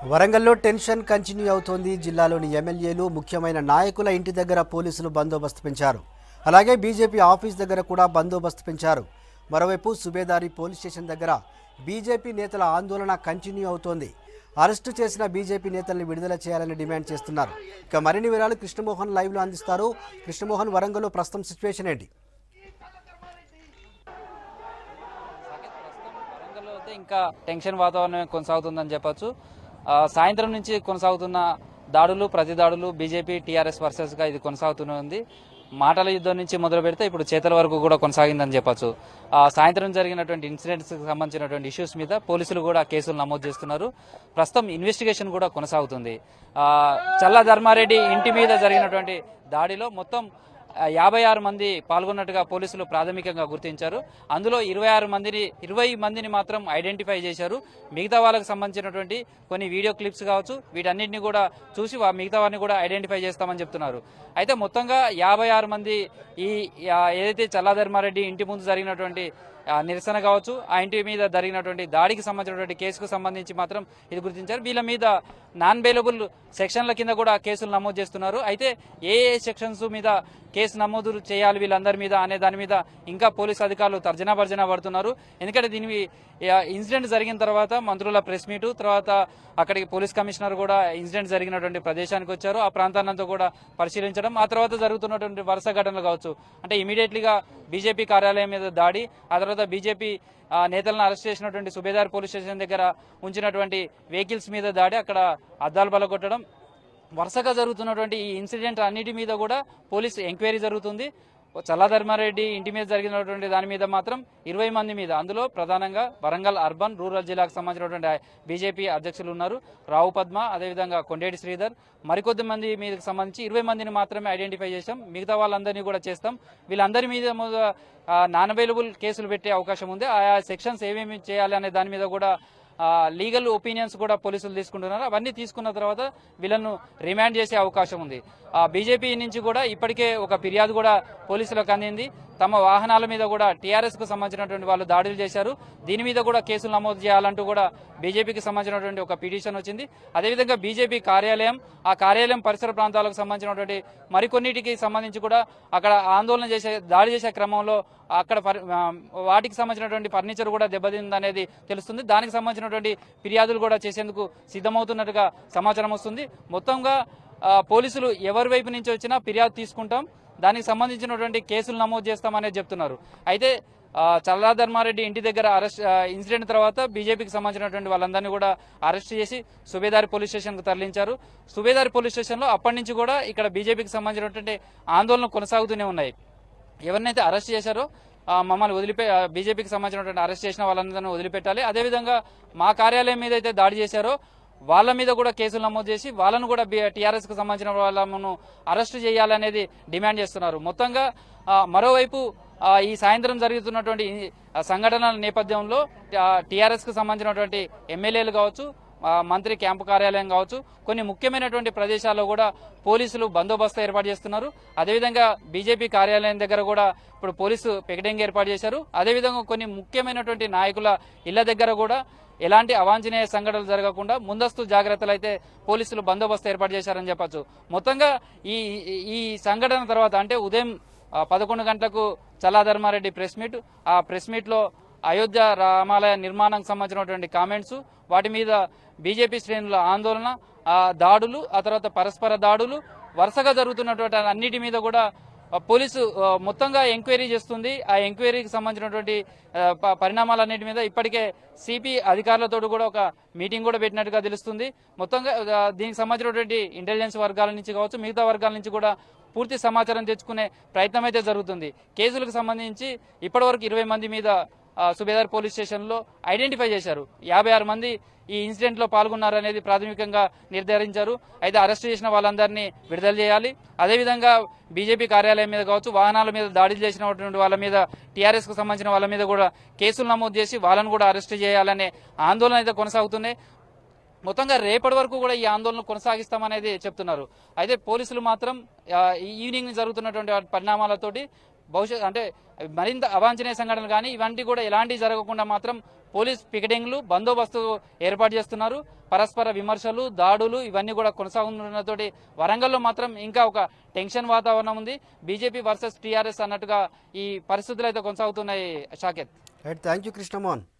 వరంగల్లో tension continue అవుతోంది జిల్లాలోని ఎమ్మెల్యేలు ముఖ్యమైన నాయకుల ఇంటి దగ్గర పోలీసులు బందోబస్తు పెంచారు అలాగే బీజేపీ ఆఫీస్ దగ్గర కూడా బందోబస్తు పెంచారు మరోవైపు సుబేదారి పోలీస్ స్టేషన్ దగ్గర బీజేపీ నేతల ఆందోళన కంటిన్యూ అవుతోంది అరెస్టు చేసిన బీజేపీ నేతల్ని విడుదల చేయాలని డిమాండ్ చేస్తున్నారు ఇక మరిన్ని వివరాలు కృష్ణమోహన్ లైవ్లో అందిస్తారు కృష్ణమోహన్ వరంగల్లో ప్రస్తుతం సిచ్యువేషన్ ఏంటి సాకేత్ ప్రస్తుతం వరంగల్లో అయితే ఇంకా టెన్షన్ వాతావరణం కొనసాగుతుందని చెప్పొచ్చు ఆ, సాయంత్రం నుంచి కొనసాగుతున్న దాడులు ప్రతి దాడులు బీజేపీ టీఆర్ఎస్ వర్సెస్ గా ఇది కొనసాగుతూనే ఉంది మాటల యుద్ధం నుంచి మొదలు పెడితే ఇప్పుడు చేతల వరకు కూడా కొనసాగిందని చెప్పొచ్చు ఆ, సాయంత్రం జరిగినటువంటి ఇన్సిడెంట్స్ కి సంబంధించినటువంటి ఇష్యూస్ మీద పోలీసులు కూడా కేసులు నమోదు చేస్తున్నారు ప్రస్తుతం ఇన్వెస్టిగేషన్ కూడా కొనసాగుతుంది ఆ, చల్లా ధర్మారెడ్డి ఇంటి మీద జరిగినటువంటి దాడిలో మొత్తం ఆ, యాభై ఆరు మంది పాల్గొన్నట్టుగా పోలీసులు ప్రాథమికంగా గుర్తించారు అందులో ఇరవై ఆరు మందిని ఇరవై మందిని మాత్రం ఐడెంటిఫై చేశారు మిగతా వాళ్ళకి సంబంధించినటువంటి కొన్ని వీడియో క్లిప్స్ కావచ్చు వీటన్నిటిని కూడా చూసి వా- మిగతా వారిని కూడా ఐడెంటిఫై చేస్తామని చెప్తున్నారు అయితే మొత్తంగా యాభై ఆరు మంది ఈ ఆ, ఏదైతే చల్లాధర్మారెడ్డి ఇంటి ముందు జరిగినటువంటి ఆ, నిరసన కావచ్చు ఆ ఇంటి మీద జరిగినటువంటి దాడికి సంబంధించినటువంటి కేసుకు సంబంధించి మాత్రం ఇది గుర్తించారు వీళ్ళ మీద నాన్ బెయిలబుల్ సెక్షన్ల కింద కూడా కేసులు నమోదు చేస్తున్నారు అయితే ఏ ఏ సెక్షన్స్ మీద కేసు నమోదు చేయాలి వీళ్ళందరి మీద అనే దాని మీద ఇంకా పోలీస్ అధికారులు తర్జనా భర్జన పడుతున్నారు ఎందుకంటే దీని ఇన్సిడెంట్ జరిగిన తర్వాత మంత్రుల ప్రెస్ మీటు తర్వాత అక్కడికి పోలీస్ కమిషనర్ కూడా ఇన్సిడెంట్ జరిగినటువంటి ప్రదేశానికి వచ్చారు ఆ ప్రాంతాన్నంతా కూడా పరిశీలించడం ఆ తర్వాత జరుగుతున్నటువంటి వరుస ఘటనలు కావచ్చు అంటే ఇమీడియట్లీగా బీజేపీ కార్యాలయం మీద దాడి ఆ తర్వాత బీజేపీ ఆ, నేతలను అరెస్ట్ చేసినటువంటి సుబేదార్ పోలీస్ స్టేషన్ దగ్గర ఉంచినటువంటి వెహికల్స్ మీద దాడి అక్కడ అద్దాలు బలగొట్టడం వరుసగా జరుగుతున్నటువంటి ఈ ఇన్సిడెంట్ అన్నిటి మీద కూడా పోలీస్ ఎంక్వైరీ జరుగుతుంది చల్లాధర్మారెడ్డి ఇంటి మీద జరిగినటువంటి దాని మీద మాత్రం ఇరవై మంది మీద అందులో ప్రధానంగా వరంగల్ అర్బన్ రూరల్ జిల్లాకు సంబంధించినటువంటి బీజేపీ అధ్యక్షులు ఉన్నారు రావు పద్మ అదేవిధంగా కొండేటి శ్రీధర్ మరికొద్ది మంది మీదకి సంబంధించి ఇరవై మందిని మాత్రమే ఐడెంటిఫై చేశాం మిగతా వాళ్ళందరినీ కూడా చేస్తాం వీళ్ళందరి మీద నాన్ అవైలబుల్ కేసులు పెట్టే అవకాశం ఉంది ఆయా సెక్షన్స్ ఏమేమి చేయాలి అనే దాని మీద కూడా లీగల్ ఒపీనియన్స్ కూడా పోలీసులు తీసుకుంటున్నారు అవన్నీ తీసుకున్న తర్వాత వీళ్ళను రిమాండ్ చేసే అవకాశం ఉంది ఆ బీజేపీ నుంచి కూడా ఇప్పటికే ఒక ఫిర్యాదు కూడా పోలీసులకు అందింది తమ వాహనాల మీద కూడా టీఆర్ఎస్ కు సంబంధించినటువంటి వాళ్ళు దాడులు చేశారు దీని మీద కూడా కేసులు నమోదు చేయాలంటూ కూడా బీజేపీకి సంబంధించినటువంటి ఒక పిటిషన్ వచ్చింది అదేవిధంగా బీజేపీ కార్యాలయం ఆ కార్యాలయం పరిసర ప్రాంతాలకు సంబంధించినటువంటి మరికొన్నిటికి సంబంధించి కూడా అక్కడ ఆందోళన చేసే దాడి చేసే క్రమంలో అక్కడ ఫర్- ఆ, వాటికి సంబంధించినటువంటి ఫర్నిచర్ కూడా దెబ్బతిందనేది తెలుస్తుంది దానికి సంబంధించినటువంటి ఫిర్యాదులు కూడా చేసేందుకు సిద్ధమవుతున్నట్టుగా సమాచారం వస్తుంది మొత్తంగా ఆ, పోలీసులు ఎవరి వైపు నుంచి వచ్చినా ఫిర్యాదు తీసుకుంటాం దానికి సంబంధించినటువంటి కేసులు నమోదు చేస్తామనేది చెప్తున్నారు అయితే ఆ, చల్లా ధర్మారెడ్డి ఇంటి దగ్గర అరెస్ట్ ఆ, ఇన్సిడెంట్ తర్వాత బీజేపీకి సంబంధించినటువంటి వాళ్ళందరినీ కూడా అరెస్ట్ చేసి సుబేదారి పోలీస్ స్టేషన్ కు తరలించారు సుబేదారి పోలీస్ స్టేషన్ లో అప్పటి నుంచి కూడా ఇక్కడ బీజేపీకి సంబంధించినటువంటి ఆందోళనలు కొనసాగుతూనే ఉన్నాయి ఎవరినైతే అరెస్ట్ చేశారో ఆ, మమ్మల్ని వదిలిపే ఆ, బీజేపీకి సంబంధించినటువంటి అరెస్ట్ చేసిన వాళ్ళందరినీ వదిలిపెట్టాలి అదేవిధంగా మా కార్యాలయం మీద అయితే దాడి చేశారో వాళ్ళ మీద కూడా కేసులు నమోదు చేసి వాళ్ళను కూడా టీఆర్ఎస్ కు సంబంధించిన వాళ్ళను అరెస్ట్ చేయాలనేది డిమాండ్ చేస్తున్నారు మొత్తంగా ఆ, మరోవైపు ఆ, ఈ సాయంత్రం జరుగుతున్నటువంటి ఈ, ఆ, సంఘటనల నేపథ్యంలో టీఆర్ఎస్ కు సంబంధించినటువంటి ఎమ్మెల్యేలు కావచ్చు ఆ, మంత్రి క్యాంపు కార్యాలయం కావచ్చు కొన్ని ముఖ్యమైనటువంటి ప్రదేశాల్లో కూడా పోలీసులు బందోబస్తు ఏర్పాటు చేస్తున్నారు అదేవిధంగా బీజేపీ కార్యాలయం దగ్గర కూడా ఇప్పుడు పోలీసు పికెటింగ్ ఏర్పాటు చేశారు అదేవిధంగా కొన్ని ముఖ్యమైనటువంటి నాయకుల ఇళ్ల దగ్గర కూడా ఎలాంటి అవాంఛనీయ సంఘటనలు జరగకుండా ముందస్తు జాగ్రత్తలు అయితే పోలీసులు బందోబస్తు ఏర్పాటు చేశారని చెప్పొచ్చు మొత్తంగా ఈ ఈ- ఈ సంఘటన తర్వాత అంటే ఉదయం ఆ, పదకొండు గంటలకు చల్లాధర్మారెడ్డి ప్రెస్ మీట్ ఆ ప్రెస్ మీట్ లో అయోధ్య రామాలయ నిర్మాణానికి సంబంధించినటువంటి కామెంట్స్ వాటి మీద బీజేపీ శ్రేణుల ఆందోళన ఆ దాడులు ఆ తర్వాత పరస్పర దాడులు వరుసగా జరుగుతున్నటువంటి అన్నిటి మీద కూడా ఆ, పోలీసు ఆ, మొత్తంగా ఎంక్వైరీ చేస్తుంది ఆ ఎంక్వైరీకి సంబంధించినటువంటి ఆ, ప- పరిణామాలన్నిటి మీద ఇప్పటికే సిపి అధికారులతో కూడా ఒక మీటింగ్ కూడా పెట్టినట్టుగా తెలుస్తుంది మొత్తంగా ఆ, దీనికి సంబంధించినటువంటి ఇంటెలిజెన్స్ వర్గాల నుంచి కావచ్చు మిగతా వర్గాల నుంచి కూడా పూర్తి సమాచారం తెచ్చుకునే ప్రయత్నం అయితే జరుగుతుంది కేసులకు సంబంధించి ఇప్పటివరకు ఇరవై మంది మీద ఆ, సుబేదార్ పోలీస్ స్టేషన్ లో ఐడెంటిఫై చేశారు యాభై ఆరు మంది ఈ ఇన్సిడెంట్ లో పాల్గొన్నారనేది ప్రాథమికంగా నిర్ధారించారు అయితే అరెస్ట్ చేసిన వాళ్ళందరినీ విడుదల చేయాలి అదేవిధంగా బీజేపీ కార్యాలయం మీద కావచ్చు వాహనాల మీద దాడులు చేసినటువంటి వాళ్ళ మీద టీఆర్ఎస్ కు సంబంధించిన వాళ్ళ మీద కూడా కేసులు నమోదు చేసి వాళ్ళను కూడా అరెస్ట్ చేయాలనే ఆందోళన అయితే కొనసాగుతున్నాయి మొత్తంగా రేపటి వరకు కూడా ఈ ఆందోళన కొనసాగిస్తామనేది చెప్తున్నారు అయితే పోలీసులు మాత్రం ఆ, ఈ ఈవినింగ్ జరుగుతున్నటువంటి పరిణామాలతోటి భవిష్యత్ అంటే మరింత అవాంఛనీయ సంఘటనలు కానీ ఇవంటి కూడా ఎలాంటి జరగకుండా మాత్రం పోలీస్ పికెటింగ్లు బందోబస్తు ఏర్పాటు చేస్తున్నారు పరస్పర విమర్శలు దాడులు ఇవన్నీ కూడా కొనసాగుతున్నతోటి వరంగల్లో మాత్రం ఇంకా ఒక టెన్షన్ వాతావరణం ఉంది బీజేపీ వర్సెస్ టీఆర్ఎస్ అన్నట్టుగా ఈ పరిస్థితులు అయితే కొనసాగుతున్నాయి షాకెత్ రైట్ థ్యాంక్ యూ కృష్ణమోహన్